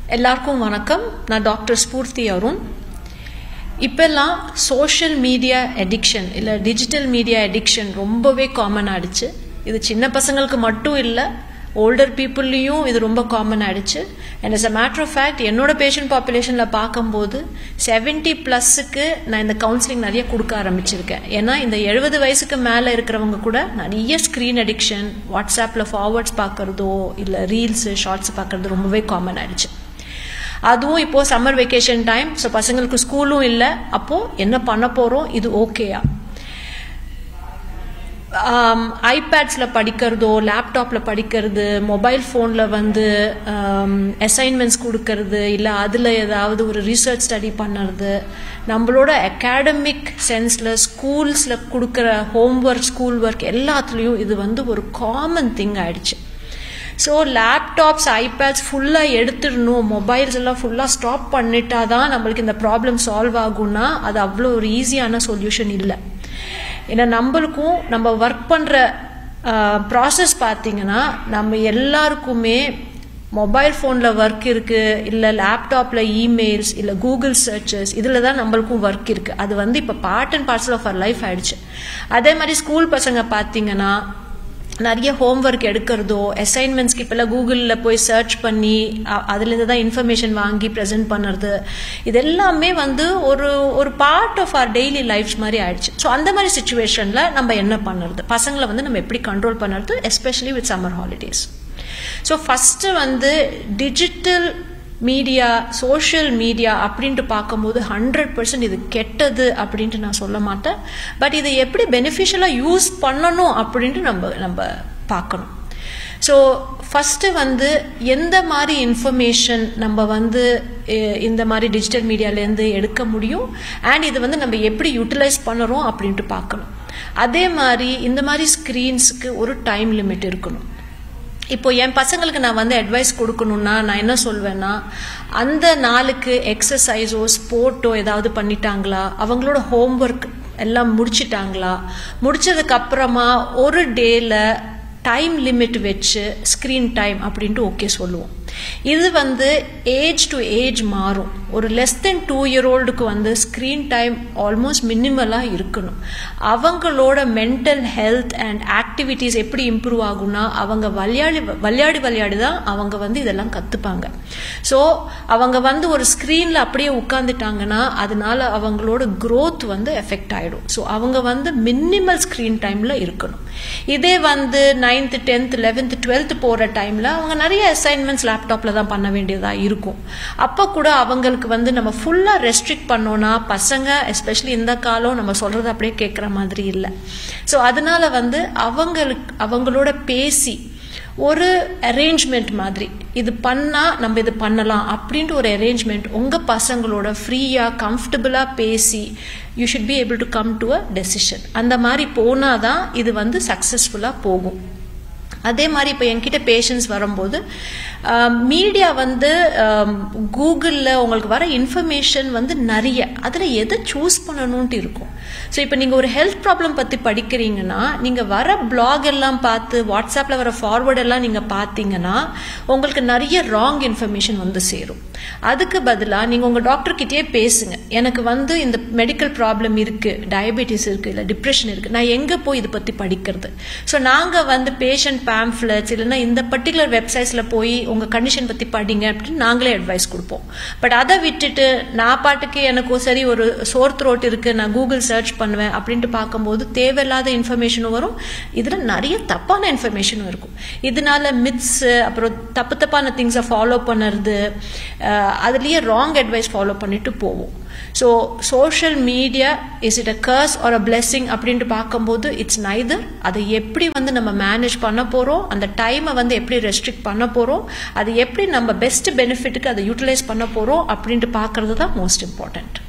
எல்லாருக்கும் வணக்கம் நான் டாக்டர் ஸ்பூர்த்தி அருண் இப்போல்லாம் சோஷியல் மீடியா எடிக்ஷன் இல்லை டிஜிட்டல் மீடியா எடிக்ஷன் ரொம்பவே காமன் ஆயிடுச்சு இது சின்ன பசங்களுக்கு மட்டும் இல்லை ஓல்டர் பீப்புள்லேயும் இது ரொம்ப காமன் ஆயிடுச்சு and is a matter of fact என்னோட பேஷண்ட் பாப்புலேஷனில் பார்க்கும்போது செவன்ட்டி ப்ளஸ்ஸுக்கு நான் இந்த கவுன்சிலிங் நிறைய கொடுக்க ஆரம்பிச்சிருக்கேன் ஏன்னா இந்த எழுபது வயசுக்கு மேலே இருக்கிறவங்க கூட நிறைய ஸ்க்ரீன் அடிக்ஷன் வாட்ஸ்அப்பில் ஃபார்வர்ட்ஸ் பார்க்குறதோ இல்லை ரீல்ஸு ஷார்ட்ஸ் பார்க்குறது ரொம்பவே காமன் ஆயிடுச்சு அதுவும் இப்போது சம்மர் வெக்கேஷன் டைம் ஸோ பசங்களுக்கு ஸ்கூலும் இல்லை அப்போது என்ன பண்ண போகிறோம் இது ஓகேயா ஐபேட்ஸில் படிக்கிறதோ லேப்டாப்பில் படிக்கிறது மொபைல் ஃபோனில் வந்து அசைன்மெண்ட்ஸ் கொடுக்கறது இல்லை அதில் ஏதாவது ஒரு ரிசர்ச் ஸ்டடி பண்ணுறது நம்மளோட அகாடமிக் சென்ஸில் ஸ்கூல்ஸில் கொடுக்குற ஹோம்ஒர்க் ஸ்கூல் ஒர்க் எல்லாத்துலேயும் இது வந்து ஒரு காமன் திங் ஆயிடுச்சு ஸோ லேப்டாப்ஸ் ஐபேட்ஸ் ஃபுல்லாக எடுத்துடணும் மொபைல்ஸ் எல்லாம் ஃபுல்லாக ஸ்டாப் பண்ணிட்டா தான் நம்மளுக்கு இந்த ப்ராப்ளம் சால்வ் ஆகும்னா அது அவ்வளோ ஒரு ஈஸியான சொல்யூஷன் இல்லை ஏன்னா நம்மளுக்கும் நம்ம ஒர்க் பண்ணுற ப்ராசஸ் பார்த்தீங்கன்னா நம்ம எல்லாருக்குமே மொபைல் ஃபோனில் ஒர்க் இருக்குது இல்லை லேப்டாப்பில் இமெயில்ஸ் இல்லை கூகுள் சர்ச்சஸ் இதில் தான் நம்மளுக்கும் ஒர்க் இருக்குது அது வந்து இப்போ part and parcel of our life ஆயிடுச்சு அதே மாதிரி ஸ்கூல் பசங்க பார்த்தீங்கன்னா நிறைய ஹோம்ஒர்க் எடுக்கிறதோ அசைன்மெண்ட்ஸ்க்கு இப்போல்லாம் கூகுளில் போய் சர்ச் பண்ணி அதுலேருந்து தான் இன்ஃபர்மேஷன் வாங்கி ப்ரெசென்ட் பண்ணுறது இது எல்லாமே வந்து ஒரு ஒரு part of our daily lives மாதிரி ஆயிடுச்சு ஸோ அந்த மாதிரி சுச்சுவேஷனில் நம்ம என்ன பண்ணுறது பசங்களை வந்து நம்ம எப்படி கண்ட்ரோல் பண்ணுறது especially with summer holidays so first வந்து டிஜிட்டல் மீடியா சோஷியல் மீடியா அப்படின்ட்டு பார்க்கும்போது ஹண்ட்ரட் பர்சன்ட் இது கெட்டது அப்படின்ட்டு நான் சொல்ல மாட்டேன் பட் இதை எப்படி பெனிஃபிஷியலாக யூஸ் பண்ணணும் அப்படின்ட்டு நம்ம நம்ம பார்க்கணும் ஸோ ஃபஸ்ட்டு வந்து எந்த மாதிரி இன்ஃபர்மேஷன் நம்ம வந்து இந்த மாதிரி டிஜிட்டல் மீடியாலேருந்து எடுக்க முடியும் அண்ட் இது வந்து நம்ம எப்படி யூட்டிலைஸ் பண்ணுறோம் அப்படின்ட்டு பார்க்கணும் அதே மாதிரி இந்த மாதிரி ஸ்க்ரீன்ஸுக்கு ஒரு டைம் லிமிட் இருக்கணும் இப்போ என் பசங்களுக்கு நான் வந்து அட்வைஸ் கொடுக்கணுன்னா நான் என்ன சொல்வேன்னா அந்த நாளுக்கு எக்ஸசைஸோ ஸ்போர்ட்டோ ஏதாவது பண்ணிட்டாங்களா அவங்களோட ஹோம்ஒர்க் எல்லாம் முடிச்சிட்டாங்களா முடிச்சதுக்கு அப்புறமா ஒரு டேல டைம் லிமிட் வச்சு ஸ்க்ரீன் டைம் அப்படின்ட்டு ஓகே சொல்லுவோம் இது வந்து ஏஜ் டு ஏஜ் மாறும் ஒரு லெஸ் தென் டூ இயர் ஓல்டுக்கு வந்து ஸ்க்ரீன் டைம் ஆல்மோஸ்ட் மினிமலாக இருக்கணும் அவங்களோட மென்டல் ஹெல்த் அண்ட் ஆக்டிவிட்டீஸ் எப்படி இம்ப்ரூவ் ஆகும்னா அவங்க விளையாடி விளையாடி விளையாடி தான் அவங்க வந்து இதெல்லாம் கற்றுப்பாங்க ஸோ அவங்க வந்து ஒரு ஸ்க்ரீனில் அப்படியே உட்காந்துட்டாங்கன்னா அதனால அவங்களோட க்ரோத் வந்து எஃபெக்ட் ஆகிடும் ஸோ அவங்க வந்து மினிமல் ஸ்க்ரீன் டைமில் இருக்கணும் இதே வந்து நைன்த்து டென்த் லெவன்த்து டுவெல்த்து போகிற டைமில் அவங்க நிறைய அசைன்மெண்ட்ஸ் லேப்டாப்பில் தான் பண்ண வேண்டியதாக இருக்கும் அப்போ கூட அவங்களுக்கு வந்து நம்ம ஃபுல்லாக ரெஸ்ட்ரிக்ட் பண்ணோன்னா பசங்க எஸ்பெஷலி இந்த காலம் நம்ம சொல்கிறது அப்படியே கேட்குற மாதிரி இல்லை ஸோ அதனால வந்து அவங்களுக்கு அவங்களோட பேசி ஒரு அரேஞ்ச்மெண்ட் மாதிரி இது பண்ணால் நம்ம இது பண்ணலாம் அப்படின்ட்டு ஒரு அரேஞ்ச்மெண்ட் உங்கள் பசங்களோட ஃப்ரீயாக கம்ஃபர்டபுளாக பேசி you should be able to come to a decision அந்த மாதிரி போனால் தான் இது வந்து சக்ஸஸ்ஃபுல்லாக போகும் அதே மாதிரி இப்போ என்கிட்ட பேஷண்ட்ஸ் வரும்போது மீடியா வந்து கூகுளில் உங்களுக்கு வர இன்ஃபர்மேஷன் வந்து நிறைய அதில் எதை சூஸ் பண்ணணுன்ட்டு இருக்கும் ஸோ இப்போ நீங்கள் ஒரு ஹெல்த் ப்ராப்ளம் பற்றி படிக்கிறீங்கன்னா நீங்கள் வர பிளாக் எல்லாம் பார்த்து வாட்ஸ்அப்பில் வர ஃபார்வர்ட் எல்லாம் நீங்கள் பார்த்தீங்கன்னா உங்களுக்கு நிறைய ராங் இன்ஃபர்மேஷன் வந்து சேரும் அதுக்கு பதிலாக நீங்கள் உங்கள் டாக்டர்கிட்டயே பேசுங்க எனக்கு வந்து இந்த மெடிக்கல் ப்ராப்ளம் இருக்குது டயபெட்டிஸ் இருக்குது இல்லை டிப்ரெஷன் இருக்குது நான் எங்கே போய் இதை பற்றி படிக்கிறது ஸோ நாங்கள் வந்து பேஷண்ட் பேம்ஃப்ளெட்ஸ் இல்லைன்னா இந்த பர்டிகுலர் வெப்சைட்ஸில் போய் உங்கள் கண்டிஷன் பற்றி படிங்க அப்படின்னு நாங்களே அட்வைஸ் கொடுப்போம் பட் அதை விட்டுட்டு நான் பாட்டுக்கு எனக்கு சரி ஒரு சோர் த்ரோட் இருக்குது நான் கூகுள் சர்ச் பண்ணுவேன் அப்படின்ட்டு பார்க்கும்போது தேவையில்லாத இன்ஃபர்மேஷனும் வரும் இதில் நிறைய தப்பான இன்ஃபர்மேஷனும் இருக்கும் இதனால மித்ஸு அப்புறம் தப்பு தப்பான திங்ஸை ஃபாலோ பண்ணுறது அதுலேயே ராங் அட்வைஸ் ஃபாலோ பண்ணிட்டு போவோம் so social media is it a curse or a blessing அப்படின்ட்டு பார்க்கும்போது இட்ஸ் நைதர் அதை எப்படி வந்து நம்ம மேனேஜ் பண்ண போகிறோம் அந்த டைமை வந்து எப்படி ரெஸ்ட்ரிக்ட் பண்ண போகிறோம் அது எப்படி நம்ம பெஸ்ட் பெனிஃபிட்டுக்கு அதை யூட்டிலைஸ் பண்ண போகிறோம் அப்படின்ட்டு பார்க்கறது தான் மோஸ்ட் இம்பார்ட்டண்ட்